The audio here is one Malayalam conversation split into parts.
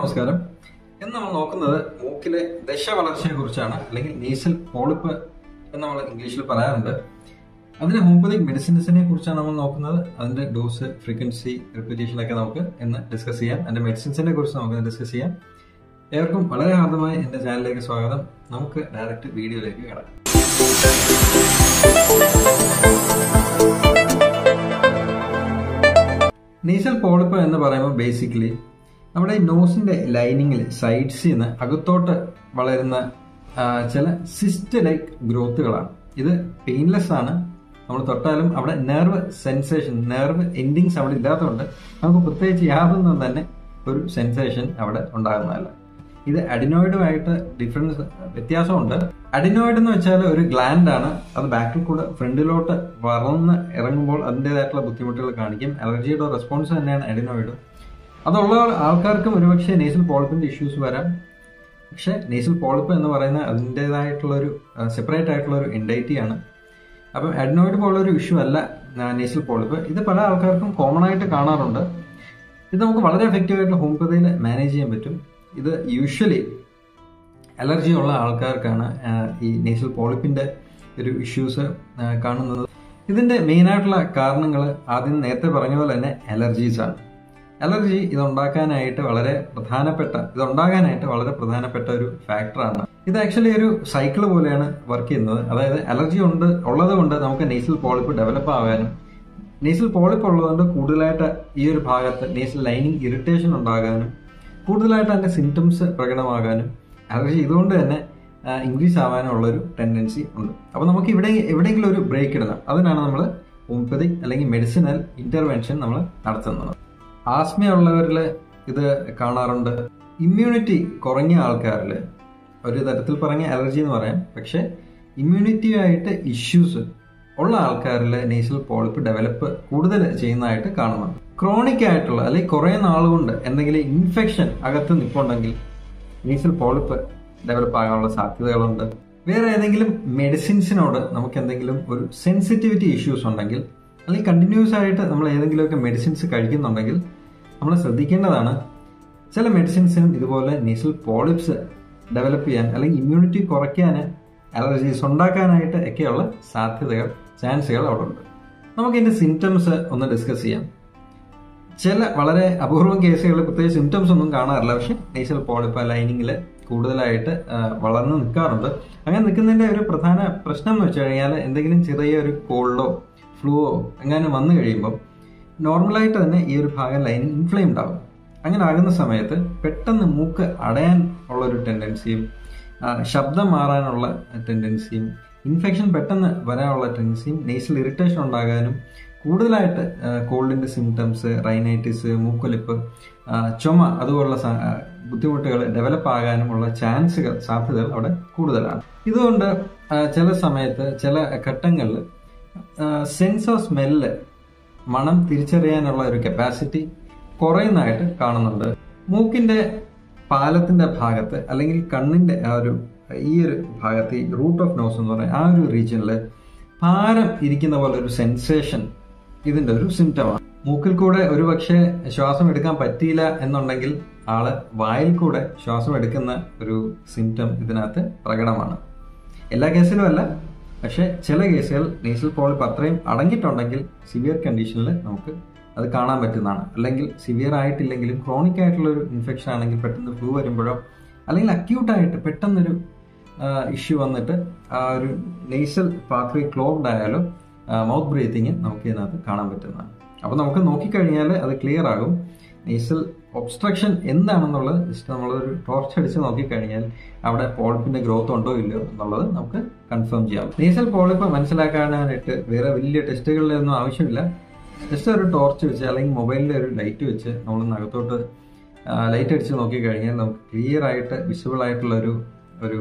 നമസ്കാരം ഇന്ന് നമ്മൾ നോക്കുന്നത് മൂക്കിലെ ദശ വളർച്ചയെ കുറിച്ചാണ് അല്ലെങ്കിൽ നീസൽ പോളിപ്പ് എന്ന് നമ്മൾ ഇംഗ്ലീഷിൽ പറയാറുണ്ട് അതിന് ഹോമിയോപ്പതിക് മെഡിസിൻസിനെ കുറിച്ചാണ് നമ്മൾ നോക്കുന്നത് അതിന്റെ ഡോസ് ഫ്രീക്വൻസി റിപ്പീറ്റേഷൻ ഒക്കെ നമുക്ക് ഇന്ന് ഡിസ്കസ് ചെയ്യാം അതിന്റെ മെഡിസിൻസിനെ കുറിച്ച് നമുക്ക് ഡിസ്കസ് ചെയ്യാം ഏവർക്കും വളരെ ഹാർദമായി എന്റെ ചാനലിലേക്ക് സ്വാഗതം നമുക്ക് ഡയറക്റ്റ് വീഡിയോയിലേക്ക് കിടക്കാം നീസൽ പോളിപ്പ് എന്ന് പറയുമ്പോൾ ബേസിക്കലി നമ്മുടെ ഈ നോസിന്റെ ലൈനിങ്ങിൽ സൈഡ്സിൽ നിന്ന് അകത്തോട്ട് വളരുന്ന ആ, ചില സിസ്റ്റ് ലൈക്ക് ഗ്രോത്തുകളാണ് ഇത് പെയിൻലെസ് ആണ് നമ്മൾ തൊട്ടാലും അവിടെ നെർവ് സെൻസേഷൻ നെർവ് എൻഡിങ്സ് അവിടെ ഇല്ലാത്തതുകൊണ്ട് നമുക്ക് പ്രത്യേകിച്ച് യാതൊന്നും തന്നെ ഒരു സെൻസേഷൻ അവിടെ ഉണ്ടാകുന്നതല്ല ഇത് അഡിനോയിഡുമായിട്ട് ഡിഫറൻസ് വ്യത്യാസമുണ്ട് അഡിനോയിഡ് എന്ന് വെച്ചാൽ ഒരു ഗ്ലാൻഡ് ആണ് അത് ബാക്കിൽ കൂടെ ഫ്രണ്ടിലോട്ട് വളർന്ന് ഇറങ്ങുമ്പോൾ അതിൻ്റെതായിട്ടുള്ള ബുദ്ധിമുട്ടുകൾ കാണിക്കും അലർജിയുടെ റെസ്പോൺസ് തന്നെയാണ് അഡിനോയിഡ് അതുള്ള ആൾക്കാർക്കും ഒരുപക്ഷെ നേസൽ പോളിപ്പിന്റെ ഇഷ്യൂസ് വരാം പക്ഷെ നേസൽ പോളിപ്പ് എന്ന് പറയുന്ന അതിൻ്റെതായിട്ടുള്ള ഒരു സെപ്പറേറ്റ് ആയിട്ടുള്ള ഒരു എൻഡൈറ്റി ആണ് അപ്പം അഡിനോയിഡ് പോലുള്ള ഒരു ഇഷ്യൂ അല്ല നേസൽ പോളിപ്പ് ഇത് പല ആൾക്കാർക്കും കോമൺ ആയിട്ട് കാണാറുണ്ട് ഇത് നമുക്ക് വളരെ എഫക്റ്റീവ് ആയിട്ട് ഹോമിയോപ്പതിയിൽ മാനേജ് ചെയ്യാൻ പറ്റും ഇത് യൂഷ്വലി അലർജി ഉള്ള ആൾക്കാർക്കാണ് ആ, ഈ നേസൽ പോളിപ്പിന്റെ ഒരു ഇഷ്യൂസ് കാണുന്നത് ഇതിന്റെ മെയിൻ ആയിട്ടുള്ള കാരണങ്ങൾ ആദ്യം നേരത്തെ പറഞ്ഞ പോലെ തന്നെ അലർജീസ് ആണ് അലർജി ഇതുണ്ടാക്കാനായിട്ട് വളരെ പ്രധാനപ്പെട്ട ഇതുണ്ടാകാനായിട്ട് വളരെ പ്രധാനപ്പെട്ട ഒരു ഫാക്ടറാണ് ഇത് ആക്ച്വലി ഒരു സൈക്കിൾ പോലെയാണ് വർക്ക് ചെയ്യുന്നത് അതായത് അലർജി ഉണ്ട് ഉള്ളത് കൊണ്ട് നമുക്ക് നേസൽ പോളിപ്പ് ഡെവലപ്പ് ആകാനും നേസൽ പോളിപ്പ് ഉള്ളതുകൊണ്ട് കൂടുതലായിട്ട് ഈ ഒരു ഭാഗത്ത് നേസൽ ലൈനിങ് ഇറിറ്റേഷൻ ഉണ്ടാകാനും കൂടുതലായിട്ട് അതിന്റെ സിംറ്റംസ് പ്രകടമാകാനും അലർജി ഇതുകൊണ്ട് തന്നെ ഇൻക്രീസ് ആവാനുള്ള ഒരു ടെൻഡൻസി ഉണ്ട് അപ്പോൾ നമുക്ക് ഇവിടെ എവിടെയെങ്കിലും ഒരു ബ്രേക്ക് ഇടണം അതിനാണ് നമ്മൾ ഹോമിയോപ്പതിക് അല്ലെങ്കിൽ മെഡിസിനൽ ഇന്റർവെൻഷൻ നമ്മൾ നടത്തുന്നത് ആസ്മയുള്ളവരിൽ ഇത് കാണാറുണ്ട് ഇമ്മ്യൂണിറ്റി കുറഞ്ഞ ആൾക്കാരിൽ ഒരു തരത്തിൽ പറഞ്ഞ അലർജി എന്ന് പറയാം പക്ഷെ ഇമ്മ്യൂണിറ്റി ആയിട്ട് ഇഷ്യൂസ് ഉള്ള ആൾക്കാരിൽ നേസൽ പോളിപ്പ് ഡെവലപ്പ് കൂടുതൽ ചെയ്യുന്നതായിട്ട് കാണുന്നുണ്ട് ക്രോണിക് ആയിട്ടുള്ള അല്ലെങ്കിൽ കുറെ നാളുകൊണ്ട് എന്തെങ്കിലും ഇൻഫെക്ഷൻ അകത്ത് നിൽപ്പുണ്ടെങ്കിൽ നേസൽ പോളിപ്പ് ഡെവലപ്പ് ആകാനുള്ള സാധ്യതകളുണ്ട് വേറെ ഏതെങ്കിലും മെഡിസിൻസിനോട് നമുക്ക് എന്തെങ്കിലും ഒരു സെൻസിറ്റിവിറ്റി ഇഷ്യൂസ് ഉണ്ടെങ്കിൽ അല്ലെങ്കിൽ കണ്ടിന്യൂസ് ആയിട്ട് നമ്മൾ ഏതെങ്കിലുമൊക്കെ മെഡിസിൻസ് കഴിക്കുന്നുണ്ടെങ്കിൽ നമ്മൾ ശ്രദ്ധിക്കേണ്ടതാണ് ചില മെഡിസിൻസിനും ഇതുപോലെ നേസൽ പോളിപ്സ് ഡെവലപ്പ് ചെയ്യാൻ അല്ലെങ്കിൽ ഇമ്മ്യൂണിറ്റി കുറയ്ക്കാൻ അലർജീസ് ഉണ്ടാക്കാനായിട്ട് ഒക്കെയുള്ള സാധ്യതകൾ ചാൻസുകൾ അവിടെ ഉണ്ട് നമുക്ക് ഇതിന്റെ സിംറ്റംസ് ഒന്ന് ഡിസ്കസ് ചെയ്യാം ചില വളരെ അപൂർവം കേസുകളിൽ പ്രത്യേകിച്ച് സിംറ്റംസ് ഒന്നും കാണാറില്ല പക്ഷെ നേസൽ പോളിപ്പ് ലൈനിങ്ങിൽ കൂടുതലായിട്ട് ആ, വളർന്ന് നിൽക്കാറുണ്ട് അങ്ങനെ നിൽക്കുന്നതിന്റെ ഒരു പ്രധാന പ്രശ്നം എന്ന് വെച്ച് കഴിഞ്ഞാൽ എന്തെങ്കിലും ചെറിയ ഒരു കോൾഡോ ഫ്ലൂവോ എങ്ങനെ വന്നു കഴിയുമ്പോൾ നോർമലായിട്ട് തന്നെ ഈ ഒരു ഭാഗം ലൈനിങ് ഇൻഫ്ലെയിംഡ് ആവും അങ്ങനെ ആകുന്ന സമയത്ത് പെട്ടെന്ന് മൂക്ക് അടയാൻ ഉള്ള ഒരു ടെൻഡൻസിയും ആ, ശബ്ദം മാറാനുള്ള ടെൻഡൻസിയും ഇൻഫെക്ഷൻ പെട്ടെന്ന് വരാനുള്ള ടെൻഡൻസിയും നെയ്സിൽ ഇറിറ്റേഷൻ ഉണ്ടാകാനും കൂടുതലായിട്ട് കോൾഡിന്റെ സിംറ്റംസ് റൈനൈറ്റിസ് മൂക്കൊലിപ്പ് ആ, ചുമ അതുപോലുള്ള ബുദ്ധിമുട്ടുകൾ ഡെവലപ്പ് ആകാനുമുള്ള ചാൻസുകൾ സാധ്യതകൾ അവിടെ കൂടുതലാണ് ഇതുകൊണ്ട് ആ, ചില സമയത്ത് ചില ഘട്ടങ്ങളിൽ സെൻസ് ഓഫ് സ്മെല്ല് മണം തിരിച്ചറിയാനുള്ള ഒരു കപ്പാസിറ്റി കുറയുന്നതായിട്ട് കാണുന്നുണ്ട് മൂക്കിന്റെ പാലത്തിന്റെ ഭാഗത്ത് അല്ലെങ്കിൽ കണ്ണിന്റെ ആ ഒരു ഈ ഒരു ഭാഗത്ത് ഈ റൂട്ട് ഓഫ് നോസ് എന്ന് പറയുന്ന ആ ഒരു റീജിയനിൽ ഭാരം ഇരിക്കുന്ന പോലെ ഒരു സെൻസേഷൻ ഇതിന്റെ ഒരു സിംറ്റമാണ് മൂക്കിൽ കൂടെ ഒരുപക്ഷെ ശ്വാസം എടുക്കാൻ പറ്റിയില്ല എന്നുണ്ടെങ്കിൽ ആള് വായിൽ കൂടെ ശ്വാസം എടുക്കുന്ന ഒരു സിംറ്റം ഇതിനകത്ത് പ്രകടമാണ് എല്ലാ കേസിലും അല്ല പക്ഷെ ചില കേസുകൾ നേസൽ പോളിപ്പ് അത്രയും അടങ്ങിയിട്ടുണ്ടെങ്കിൽ സിവിയർ കണ്ടീഷനിൽ നമുക്ക് അത് കാണാൻ പറ്റുന്നതാണ് അല്ലെങ്കിൽ സിവിയർ ആയിട്ടില്ലെങ്കിലും ക്രോണിക് ആയിട്ടുള്ള ഒരു ഇൻഫെക്ഷൻ ആണെങ്കിൽ പെട്ടെന്ന് ഫ്ലൂ വരുമ്പോഴോ അല്ലെങ്കിൽ അക്യൂട്ടായിട്ട് പെട്ടെന്നൊരു ഇഷ്യൂ വന്നിട്ട് ആ ഒരു നെയ്സൽ പാത്വേ ക്ലോഗ്ഡ് ആയാലോ മൗത്ത് ബ്രീത്തിങ് നമുക്ക് ഇതിനകത്ത് കാണാൻ പറ്റുന്നതാണ് അപ്പോൾ നമുക്ക് നോക്കിക്കഴിഞ്ഞാൽ അത് ക്ലിയർ ആകും നെയ്സൽ ഒബ്സ്ട്രക്ഷൻ എന്താണെന്നുള്ളത് ജസ്റ്റ് നമ്മളൊരു ടോർച്ച് അടിച്ച് നോക്കിക്കഴിഞ്ഞാൽ അവിടെ പോളിപ്പിന്റെ ഗ്രോത്ത് ഉണ്ടോ ഇല്ലയോ എന്നുള്ളത് നമുക്ക് കൺഫേം ചെയ്യാം നെയ്സൽ പോളിപ്പ് മനസ്സിലാക്കാനായിട്ട് വേറെ വലിയ ടെസ്റ്റുകളുടെ ഒന്നും ആവശ്യമില്ല ജസ്റ്റ് ഒരു ടോർച്ച് വെച്ച് അല്ലെങ്കിൽ മൊബൈലിലെ ഒരു ലൈറ്റ് വെച്ച് നമ്മൾ അകത്തോട്ട് ലൈറ്റ് അടിച്ച് നോക്കിക്കഴിഞ്ഞാൽ നമുക്ക് ക്ലിയർ ആയിട്ട് വിസിബിൾ ആയിട്ടുള്ള ഒരു ഒരു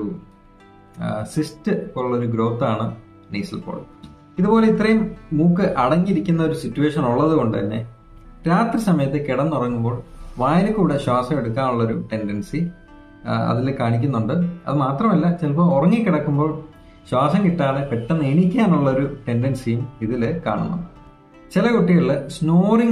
സിസ്റ്റ് പോലുള്ള ഒരു ഗ്രോത്ത് ആണ് നേസൽ പോളിപ്പ് ഇതുപോലെ ഇത്രയും മൂക്ക് അടങ്ങിയിരിക്കുന്ന ഒരു സിറ്റുവേഷൻ ഉള്ളത് കൊണ്ട് തന്നെ രാത്രി സമയത്ത് കിടന്നുറങ്ങുമ്പോൾ വായിൽ കൂടെ ശ്വാസം എടുക്കാനുള്ള ഒരു ടെൻഡൻസി അതിൽ കാണിക്കുന്നുണ്ട് അത് മാത്രമല്ല ചിലപ്പോൾ ഉറങ്ങിക്കിടക്കുമ്പോൾ ശ്വാസം കിട്ടാതെ പെട്ടെന്ന് എണീക്കാനുള്ള ഒരു ടെൻഡൻസിയും ഇതിൽ കാണുന്നുണ്ട് ചില കുട്ടികളിൽ സ്നോറിങ്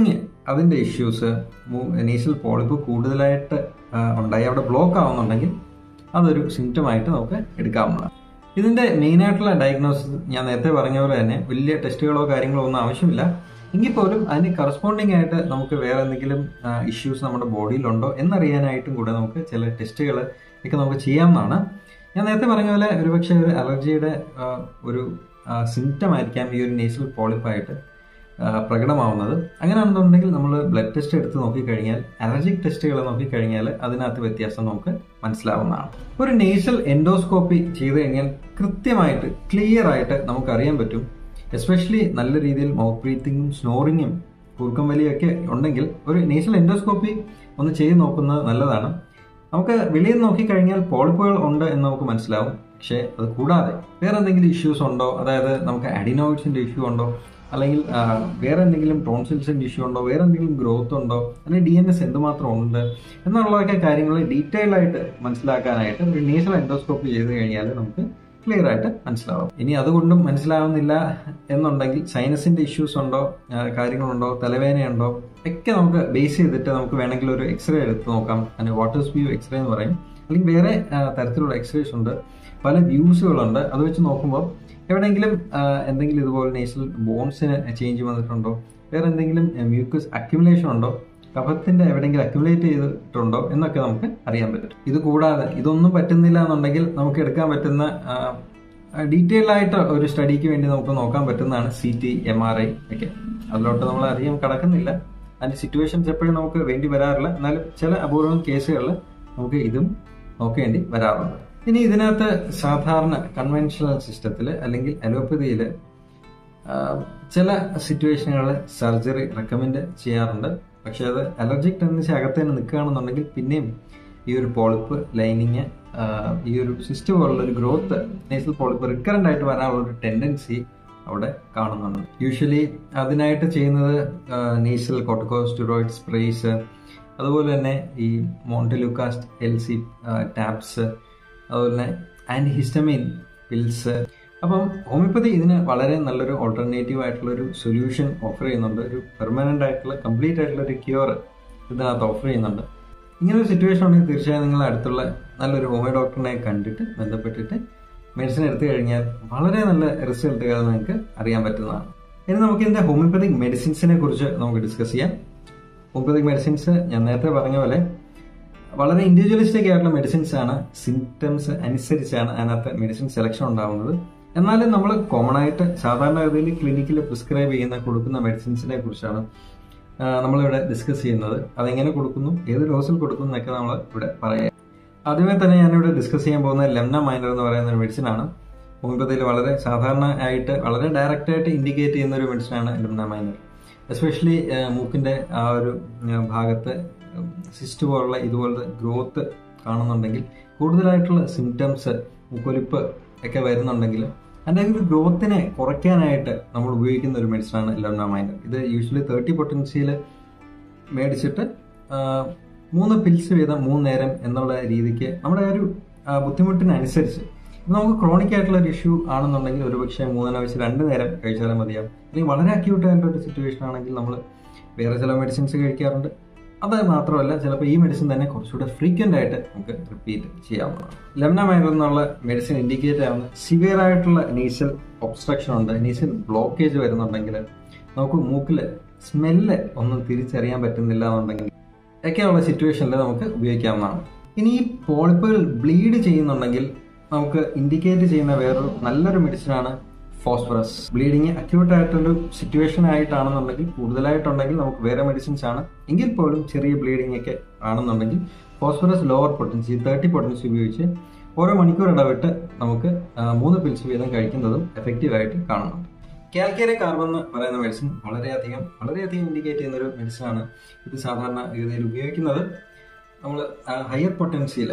അതിൻ്റെ ഇഷ്യൂസ് നേസൽ പോളിപ്പ് കൂടുതലായിട്ട് ആ, ഉണ്ടായി അവിടെ ബ്ലോക്ക് ആവുന്നുണ്ടെങ്കിൽ അതൊരു സിംറ്റമായിട്ട് നമുക്ക് എടുക്കാവുന്നതാണ് ഇതിന്റെ മെയിൻ ആയിട്ടുള്ള ഡയഗ്നോസിസ് ഞാൻ നേരത്തെ പറഞ്ഞ പോലെ തന്നെ വലിയ ടെസ്റ്റുകളോ കാര്യങ്ങളോ ഒന്നും ആവശ്യമില്ല എങ്കിൽ പോലും അതിന് കറസ്പോണ്ടിങ് ആയിട്ട് നമുക്ക് വേറെ എന്തെങ്കിലും ഇഷ്യൂസ് നമ്മുടെ ബോഡിയിലുണ്ടോ എന്നറിയാനായിട്ടും കൂടെ നമുക്ക് ചില ടെസ്റ്റുകൾ ഒക്കെ നമുക്ക് ചെയ്യാവുന്നതാണ് ഞാൻ നേരത്തെ പറഞ്ഞ പോലെ ഒരുപക്ഷെ ഒരു അലർജിയുടെ ആ, ഒരു സിംറ്റം ആയിരിക്കാം ഈ ഒരു നേസൽ പോളിപ്പായിട്ട് ആ, പ്രകടമാവുന്നത് അങ്ങനെയാണെന്നുണ്ടെങ്കിൽ നമ്മൾ ബ്ലഡ് ടെസ്റ്റ് എടുത്ത് നോക്കിക്കഴിഞ്ഞാൽ അലർജിക് ടെസ്റ്റുകൾ നോക്കിക്കഴിഞ്ഞാൽ അതിനകത്ത് വ്യത്യാസം നമുക്ക് മനസ്സിലാവുന്നതാണ് ഒരു നേസൽ എൻഡോസ്കോപ്പി ചെയ്ത് കഴിഞ്ഞാൽ കൃത്യമായിട്ട് ക്ലിയർ ആയിട്ട് നമുക്ക് അറിയാൻ പറ്റും എസ്പെഷ്യലി നല്ല രീതിയിൽ മൗത്ത് ബ്രീത്തിങ്ങും സ്നോറിങ്ങും കൂർക്കം വലിയൊക്കെ ഉണ്ടെങ്കിൽ ഒരു നേസൽ എൻഡോസ്കോപ്പി ഒന്ന് ചെയ്ത് നോക്കുന്നത് നല്ലതാണ് നമുക്ക് വെളിയിൽ നോക്കിക്കഴിഞ്ഞാൽ പോളിപ്പുകൾ ഉണ്ട് എന്ന് നമുക്ക് മനസ്സിലാവും പക്ഷേ അത് കൂടാതെ വേറെ എന്തെങ്കിലും ഇഷ്യൂസ് ഉണ്ടോ അതായത് നമുക്ക് അഡിനോയിഡ്സിന്റെ ഇഷ്യൂ ഉണ്ടോ അല്ലെങ്കിൽ ആ, വേറെ എന്തെങ്കിലും ടോൺസിൽസിന്റെ ഇഷ്യൂ ഉണ്ടോ വേറെ എന്തെങ്കിലും ഗ്രോത്ത് ഉണ്ടോ അല്ലെങ്കിൽ ഡി എൻ എസ് എന്തുമാത്രം ഉണ്ട് എന്നുള്ളതൊക്കെ കാര്യങ്ങൾ ഡീറ്റെയിൽ ആയിട്ട് മനസ്സിലാക്കാനായിട്ട് ഒരു നേസൽ എൻഡോസ്കോപ്പി ചെയ്ത് കഴിഞ്ഞാൽ നമുക്ക് ക്ലിയർ ആയിട്ട് മനസ്സിലാവും ഇനി അതുകൊണ്ടും മനസ്സിലാവുന്നില്ല എന്നുണ്ടെങ്കിൽ സൈനസിന്റെ ഇഷ്യൂസ് ഉണ്ടോ ആ, കാര്യങ്ങളുണ്ടോ തലവേദനയുണ്ടോ ഒക്കെ നമുക്ക് ബേസ് ചെയ്തിട്ട് നമുക്ക് വേണമെങ്കിൽ ഒരു എക്സ്റേ എടുത്ത് നോക്കാം അതിന് വാട്ടർ വ്യൂ എക്സ്റേ എന്ന് പറയും അല്ലെങ്കിൽ വേറെ ആ, തരത്തിലുള്ള എക്സ്റേസ് ഉണ്ട് പല വ്യൂസുകളുണ്ട് അത് വെച്ച് നോക്കുമ്പോൾ എവിടെയെങ്കിലും ആ, എന്തെങ്കിലും ഇതുപോലെ നേഷണൽ ബോൺസിന് ചേഞ്ച് വന്നിട്ടുണ്ടോ വേറെ എന്തെങ്കിലും മ്യൂക്കസ് അക്യുമുലേഷൻ ഉണ്ടോ കഫത്തിന്റെ എവിടെയെങ്കിലും അക്യുമുലേറ്റ് ചെയ്തിട്ടുണ്ടോ എന്നൊക്കെ നമുക്ക് അറിയാൻ പറ്റും ഇത് കൂടാതെ ഇതൊന്നും പറ്റുന്നില്ല എന്നുണ്ടെങ്കിൽ നമുക്ക് എടുക്കാൻ പറ്റുന്ന ഡീറ്റെയിൽ ആയിട്ട് ഒരു സ്റ്റഡിക്ക് വേണ്ടി നമുക്ക് നോക്കാൻ പറ്റുന്നതാണ് C T M R I ഒക്കെ അതിലോട്ട് നമ്മൾ അധികം കടക്കുന്നില്ല അതിന്റെ സിറ്റുവേഷൻസ് എപ്പോഴും നമുക്ക് വേണ്ടി വരാറില്ല എന്നാലും ചില അപൂർവം കേസുകളിൽ നമുക്ക് ഇതും നോക്കേണ്ടി വരാറുണ്ട് ഇനി ഇതിനകത്ത് സാധാരണ കൺവെൻഷണൽ സിസ്റ്റത്തിൽ അല്ലെങ്കിൽ അലോപ്പതിയിൽ ചില സിറ്റുവേഷനുകളിൽ സർജറി റെക്കമെൻഡ് ചെയ്യാറുണ്ട് പക്ഷെ അത് അലർജിക് ടെൻഡൻസി അകത്ത് തന്നെ നിൽക്കുകയാണെന്നുണ്ടെങ്കിൽ പിന്നെയും ഈ ഒരു പോളിപ്പ് ലൈനിങ് ഈ ഒരു സിസ്റ്റം പോലുള്ള ഒരു ഗ്രോത്ത് നേസൽ പോളിപ്പ് റിക്കറന്റ് ആയിട്ട് വരാനുള്ള ഒരു ടെൻഡൻസി അവിടെ കാണുന്നുണ്ട് യൂഷ്വലി അതിനായിട്ട് ചെയ്യുന്നത് നേസൽ കോട്ടക്കോസ്റ്റിറോയിഡ് സ്പ്രേസ് അതുപോലെ തന്നെ ഈ മോണ്ടിലുക്കാസ്റ്റ് എൽ സി ടാബ്സ് അതുപോലെ തന്നെ ആന്റിഹിസ്റ്റമിൻ പിൽസ് അപ്പം ഹോമിയോപ്പതി ഇതിന് വളരെ നല്ലൊരു ഓൾട്ടർനേറ്റീവ് ആയിട്ടുള്ള ഒരു സൊല്യൂഷൻ ഓഫർ ചെയ്യുന്നുണ്ട് ഒരു പെർമനന്റ് ആയിട്ടുള്ള കംപ്ലീറ്റ് ആയിട്ടുള്ള ഒരു ക്യൂർ ഇതിനകത്ത് ഓഫർ ചെയ്യുന്നുണ്ട് ഇങ്ങനെ ഒരു സിറ്റുവേഷൻ ഉണ്ടെങ്കിൽ തീർച്ചയായും നിങ്ങൾ അടുത്തുള്ള നല്ലൊരു ഹോമിയോ ഡോക്ടറിനെ കണ്ടിട്ട് ബന്ധപ്പെട്ടിട്ട് മെഡിസിൻ എടുത്തു കഴിഞ്ഞാൽ വളരെ നല്ല റിസൾട്ടുകൾ നിങ്ങൾക്ക് അറിയാൻ പറ്റുന്നതാണ് ഇനി നമുക്ക് ഇതിന്റെ ഹോമിയോപ്പതിക് മെഡിസിൻസിനെ കുറിച്ച് നമുക്ക് ഡിസ്കസ് ചെയ്യാം ഹോമിയോപ്പതിക് മെഡിസിൻസ് ഞാൻ നേരത്തെ പറഞ്ഞ പോലെ വളരെ ഇൻഡിവിജ്വലിസ്റ്റിക് ആയിട്ടുള്ള മെഡിസിൻസ് ആണ് സിംറ്റംസ് അനുസരിച്ചാണ് അതിനകത്ത് മെഡിസിൻ സെലക്ഷൻ ഉണ്ടാവുന്നത് എന്നാലും നമ്മൾ കോമൺ ആയിട്ട് സാധാരണഗതിയിൽ ക്ലിനിക്കിൽ പ്രിസ്ക്രൈബ് ചെയ്യുന്ന കൊടുക്കുന്ന മെഡിസിൻസിനെ കുറിച്ചാണ് ആ, നമ്മളിവിടെ ഡിസ്കസ് ചെയ്യുന്നത് അതെങ്ങനെ കൊടുക്കുന്നു ഏത് ഡോസിൽ കൊടുക്കുന്നു എന്നൊക്കെ നമ്മൾ ഇവിടെ പറയാം ആദ്യമേ തന്നെ ഞാനിവിടെ ഡിസ്കസ് ചെയ്യാൻ പോകുന്ന ലെംന മൈനർ എന്ന് പറയുന്ന ഒരു മെഡിസിൻ ആണ് ഹോമിയോപ്പതിയിൽ വളരെ സാധാരണ ആയിട്ട് വളരെ ഡയറക്റ്റ് ആയിട്ട് ഇൻഡിക്കേറ്റ് ചെയ്യുന്ന ഒരു മെഡിസിൻ ആണ് ലെംന മൈനർ എസ്പെഷ്യലി മൂക്കിന്റെ ആ ഒരു ഉം, ഭാഗത്ത് സിസ്റ്റ് പോലുള്ള ഇതുപോലത്തെ ഗ്രോത്ത് കാണുന്നുണ്ടെങ്കിൽ കൂടുതലായിട്ടുള്ള സിംറ്റംസ് മൂക്കൊലിപ്പ് ഒക്കെ വരുന്നുണ്ടെങ്കിൽ അതിൻ്റെ ഒരു ഗ്രോത്തിനെ കുറയ്ക്കാനായിട്ട് നമ്മൾ ഉപയോഗിക്കുന്ന ഒരു മെഡിസിനാണ് ലെംന മൈനർ ഇത് യൂഷ്വലി തേർട്ടി പൊട്ടൻസിയിൽ മേടിച്ചിട്ട് ആ, മൂന്ന് പിൽസ് വീതം മൂന്ന് നേരം എന്നുള്ള രീതിക്ക് നമ്മുടെ ആ ഒരു ആ, ബുദ്ധിമുട്ടിനനുസരിച്ച് ഇപ്പൊ നമുക്ക് ക്രോണിക് ആയിട്ടുള്ള ഒരു ഇഷ്യൂ ആണെന്നുണ്ടെങ്കിൽ ഒരുപക്ഷെ മൂന്നെണ്ണം വെച്ച് രണ്ട് നേരം കഴിച്ചാലും മതിയാവും അല്ലെങ്കിൽ വളരെ അക്യൂട്ട് ആയിട്ടുള്ള ഒരു സിറ്റുവേഷൻ ആണെങ്കിൽ നമ്മൾ വേറെ ചില മെഡിസിൻസ് കഴിക്കാറുണ്ട് അത് മാത്രമല്ല ചിലപ്പോൾ ഈ മെഡിസിൻ തന്നെ കുറച്ചുകൂടെ ഫ്രീക്വന്റ് ആയിട്ട് നമുക്ക് റിപ്പീറ്റ് ചെയ്യാവുന്നതാണ് ലെമന മൈനർ എന്നുള്ള മെഡിസിൻ ഇൻഡിക്കേറ്റ് ആവുന്ന സിവിയർ ആയിട്ടുള്ള നീസൽ ഒബ്സ്ട്രക്ഷൻ ഉണ്ട് നീസൽ ബ്ലോക്കേജ് വരുന്നുണ്ടെങ്കിൽ നമുക്ക് മൂക്കിൽ സ്മെല്ല് ഒന്നും തിരിച്ചറിയാൻ പറ്റുന്നില്ല എന്നുണ്ടെങ്കിൽ ഒക്കെയുള്ള സിറ്റുവേഷനിൽ നമുക്ക് ഉപയോഗിക്കാവുന്നതാണ് ഇനി ഈ പോളിപ്പുകൾ ബ്ലീഡ് ചെയ്യുന്നുണ്ടെങ്കിൽ നമുക്ക് ഇൻഡിക്കേറ്റ് ചെയ്യുന്ന വേറൊരു നല്ലൊരു മെഡിസിനാണ് ഫോസ്ഫറസ് ബ്ലീഡിങ് അക്യൂട്ട് ആയിട്ടൊരു സിറ്റുവേഷൻ ആയിട്ടാണെന്നുണ്ടെങ്കിൽ കൂടുതലായിട്ടുണ്ടെങ്കിൽ നമുക്ക് വേറെ മെഡിസിൻസ് ആണ് എങ്കിൽ പോലും ചെറിയ ബ്ലീഡിംഗ് ഒക്കെ ആണെന്നുണ്ടെങ്കിൽ phosphorus lower potency thirty potency ഉപയോഗിച്ച് ഓരോ മണിക്കൂർ ഇടവിട്ട് നമുക്ക് ആ, മൂന്ന് പിൽസ് വീതം കഴിക്കുന്നതും എഫക്റ്റീവ് ആയിട്ട് കാണുന്നുണ്ട് കാൽക്കേറിയ കാർബൺ എന്ന് പറയുന്ന മെഡിസിൻ വളരെയധികം വളരെയധികം ഇൻഡിക്കേറ്റ് ചെയ്യുന്ന ഒരു മെഡിസിനാണ് ഇത് സാധാരണ ഗതിയിൽ ഉപയോഗിക്കുന്നത് നമ്മൾ ഹയർ പൊട്ടൻസിയിൽ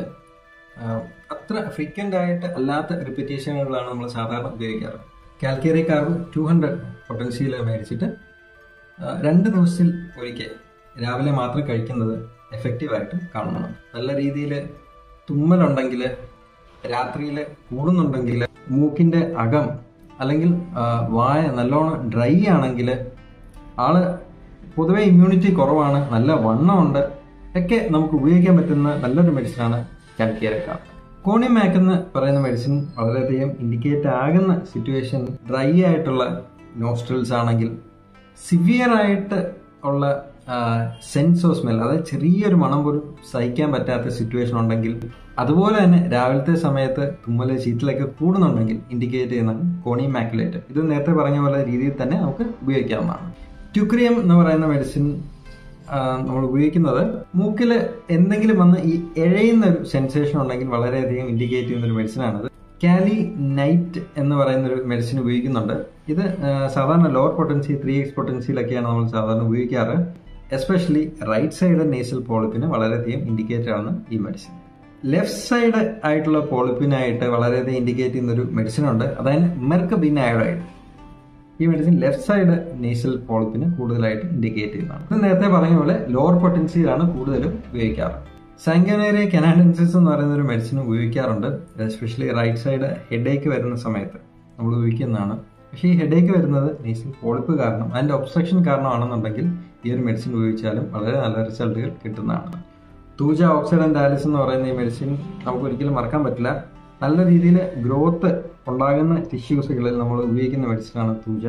അത്ര ഫ്രീക്വന്റ് ആയിട്ട് അല്ലാത്ത റിപ്പീറ്റേഷനുകളാണ് നമ്മൾ സാധാരണ ഉപയോഗിക്കാറ് കാൽക്കേറിയ കാർബൺ ടു ഹൺഡ്രഡ് പൊട്ടൻസിയിൽ മേടിച്ചിട്ട് ആ, രണ്ട് ദിവസത്തിൽ ഒരിക്കൽ രാവിലെ മാത്രം കഴിക്കുന്നത് എഫക്റ്റീവായിട്ട് കാണണം നല്ല രീതിയിൽ തുമ്മലുണ്ടെങ്കിൽ രാത്രിയിൽ കൂടുന്നുണ്ടെങ്കിൽ മൂക്കിന്റെ അകം അല്ലെങ്കിൽ ആ, വായ നല്ലോണം ഡ്രൈ ആണെങ്കിൽ ആള് പൊതുവെ ഇമ്മ്യൂണിറ്റി കുറവാണ് നല്ല വണ്ണമുണ്ട് ഒക്കെ നമുക്ക് ഉപയോഗിക്കാൻ പറ്റുന്ന നല്ലൊരു മെഡിസിനാണ് കാൽക്കിയരക്ക കോണിമാക്ക് എന്ന് പറയുന്ന മെഡിസിൻ വളരെയധികം ഇൻഡിക്കേറ്റ് ആകുന്ന സിറ്റുവേഷൻ ഡ്രൈ ആയിട്ടുള്ള നോസ്ട്രിൽസ് ആണെങ്കിൽ സിവിയർ ആയിട്ട് ഉള്ള സെൻസ് ഓഫ് സ്മെൽ അതായത് ചെറിയൊരു മണം പോലും സഹിക്കാൻ പറ്റാത്ത സിറ്റുവേഷൻ ഉണ്ടെങ്കിൽ അതുപോലെ തന്നെ രാവിലത്തെ സമയത്ത് തുമ്മല് ചീറ്റലൊക്കെ കൂടുന്നുണ്ടെങ്കിൽ ഇൻഡിക്കേറ്റ് ചെയ്യുന്നതാണ് കോണി മാക്കുലേറ്റ് ഇത് നേരത്തെ പറഞ്ഞ പോലെ രീതിയിൽ തന്നെ നമുക്ക് ഉപയോഗിക്കാവുന്നതാണ് ട്യുക്രിയം എന്ന് പറയുന്ന മെഡിസിൻ നമ്മൾ ഉപയോഗിക്കുന്നത് മൂക്കിൽ എന്തെങ്കിലും വന്ന് ഈ എഴയുന്ന ഒരു സെൻസേഷൻ ഉണ്ടെങ്കിൽ വളരെയധികം ഇൻഡിക്കേറ്റ് ചെയ്യുന്ന ഒരു മെഡിസിനാണത് കാലി നൈറ്റ് എന്ന് പറയുന്ന ഒരു മെഡിസിൻ ഉപയോഗിക്കുന്നുണ്ട് ഇത് സാധാരണ ലോവർ പൊട്ടൻസി ത്രീ എക്സ് പൊട്ടൻസിയിലൊക്കെയാണ് നമ്മൾ സാധാരണ ഉപയോഗിക്കാറ് എസ്പെഷ്യലി റൈറ്റ് സൈഡ് നേസൽ പോളിപ്പിന് വളരെയധികം ഇൻഡിക്കേറ്റർ ആണ് ഈ മെഡിസിൻ ലെഫ്റ്റ് സൈഡ് ആയിട്ടുള്ള പോളിപ്പിനായിട്ട് വളരെയധികം ഇൻഡിക്കേറ്റ് ചെയ്യുന്ന ഒരു മെഡിസിൻ ഉണ്ട് അതായത് മെർക്കബിൻ അയോഡൈഡ് ഈ മെഡിസിൻ ലെഫ്റ്റ് സൈഡ് നേസൽ പോളിപ്പിന് കൂടുതലായിട്ട് ഇൻഡിക്കേറ്റ് ചെയ്യുന്നതാണ് ഇത് നേരത്തെ പറഞ്ഞ പോലെ ലോവർ പൊട്ടൻസിയിലാണ് കൂടുതലും ഉപയോഗിക്കാറ് സാങ്കനേറിയ കനാഡൻസിസ് എന്ന് പറയുന്ന ഒരു മെഡിസിൻ ഉപയോഗിക്കാറുണ്ട് എസ്പെഷ്യലി റൈറ്റ് സൈഡ് ഹെഡേക്ക് വരുന്ന സമയത്ത് നമ്മൾ ഉപയോഗിക്കുന്നതാണ് പക്ഷേ ഈ ഹെഡേക്ക് വരുന്നത് നേസൽ പോളിപ്പ് കാരണം അതിന്റെ ഒബ്സ്ട്രക്ഷൻ കാരണമാണെന്നുണ്ടെങ്കിൽ ഈ ഒരു മെഡിസിൻ ഉപയോഗിച്ചാലും വളരെ നല്ല റിസൾട്ടുകൾ കിട്ടുന്നതാണ് തൂജ ഓക്സിഡൻ ഡയാലിസ് എന്ന് പറയുന്ന ഈ മെഡിസിൻ നമുക്ക് ഒരിക്കലും മറക്കാൻ പറ്റില്ല നല്ല രീതിയിൽ ഗ്രോത്ത് ഉണ്ടാകുന്ന ടിഷ്യൂസുകളിൽ നമ്മൾ ഉപയോഗിക്കുന്ന മെഡിസിനാണ് തൂജ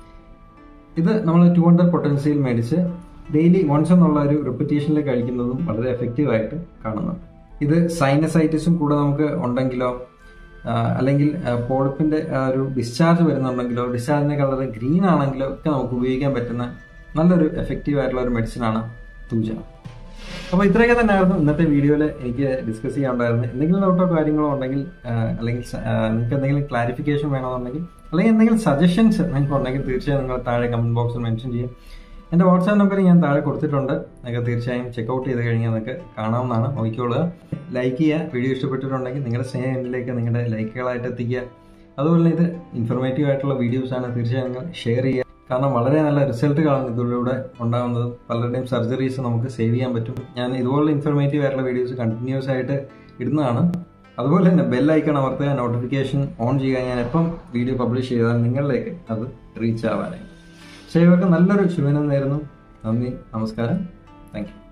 ഇത് നമ്മൾ ടു ഹൺഡ്രഡ് പൊട്ടൻസിയിൽ മേടിച്ച് ഡെയിലി വൺസ് എന്നുള്ള ഒരു റിപ്പറ്റീഷനിൽ കഴിക്കുന്നതും വളരെ എഫക്റ്റീവ് ആയിട്ട് കാണുന്നുണ്ട് ഇത് സൈനസൈറ്റിസും കൂടെ നമുക്ക് ഉണ്ടെങ്കിലോ അല്ലെങ്കിൽ പോളിപ്പിന്റെ ഒരു ഡിസ്ചാർജ് വരുന്നുണ്ടെങ്കിലോ ഡിസ്ചാർജിന്റെ കളർ ഗ്രീൻ ആണെങ്കിലോ ഒക്കെ നമുക്ക് ഉപയോഗിക്കാൻ പറ്റുന്ന നല്ലൊരു എഫക്റ്റീവ് ആയിട്ടുള്ള ഒരു മെഡിസിനാണ് തൂജ അപ്പോൾ ഇത്രയൊക്കെ തന്നെയായിരുന്നു ഇന്നത്തെ വീഡിയോയിൽ എനിക്ക് ഡിസ്കസ് ചെയ്യാനുണ്ടായിരുന്നത് എന്തെങ്കിലും ഡൗട്ടോ കാര്യങ്ങളോ ഉണ്ടെങ്കിൽ അല്ലെങ്കിൽ നിങ്ങൾക്ക് എന്തെങ്കിലും ക്ലാരിഫിക്കേഷൻ വേണമെന്നുണ്ടെങ്കിൽ അല്ലെങ്കിൽ എന്തെങ്കിലും സജഷൻസ് നിങ്ങൾക്ക് ഉണ്ടെങ്കിൽ തീർച്ചയായും നിങ്ങൾ താഴെ കമന്റ് ബോക്സിൽ മെൻഷൻ ചെയ്യും എൻ്റെ വാട്സാപ്പ് നമ്പർ ഞാൻ താഴെ കൊടുത്തിട്ടുണ്ട് നിങ്ങൾക്ക് തീർച്ചയായും ചെക്കൗട്ട് ചെയ്ത് കഴിഞ്ഞാൽ നിങ്ങൾക്ക് കാണാവുന്നതാണ് നോക്കിക്കോളുക ലൈക്ക് ചെയ്യുക വീഡിയോ ഇഷ്ടപ്പെട്ടിട്ടുണ്ടെങ്കിൽ നിങ്ങളുടെ സ്നേഹം എന്നിലേക്ക് നിങ്ങളുടെ ലൈക്കുകളായിട്ട് എത്തിക്കുക അതുപോലെ തന്നെ ഇത് ഇൻഫർമേറ്റീവ് ആയിട്ടുള്ള വീഡിയോസ് ആണ് തീർച്ചയായും നിങ്ങൾ ഷെയർ ചെയ്യുക കാരണം വളരെ നല്ല റിസൾട്ടുകളാണ് ഇതിലൂടെ ഉണ്ടാകുന്നത് പലരുടെയും സർജറീസ് നമുക്ക് സേവ് ചെയ്യാൻ പറ്റും ഞാൻ ഇതുപോലുള്ള ഇൻഫർമേറ്റീവ് ആയിട്ടുള്ള വീഡിയോസ് കണ്ടിന്യൂസ് ആയിട്ട് ഇടുന്നതാണ് അതുപോലെ തന്നെ ബെൽ ഐക്കൺ അമർത്തുക നോട്ടിഫിക്കേഷൻ ഓൺ ചെയ്യുക ഞാൻ എപ്പം വീഡിയോ പബ്ലിഷ് ചെയ്താൽ നിങ്ങളിലേക്ക് അത് റീച്ച് ആവാനായി പക്ഷേ ഇവർക്ക് നല്ലൊരു ശുഭനം നേരുന്നു നന്ദി നമസ്കാരം താങ്ക് യു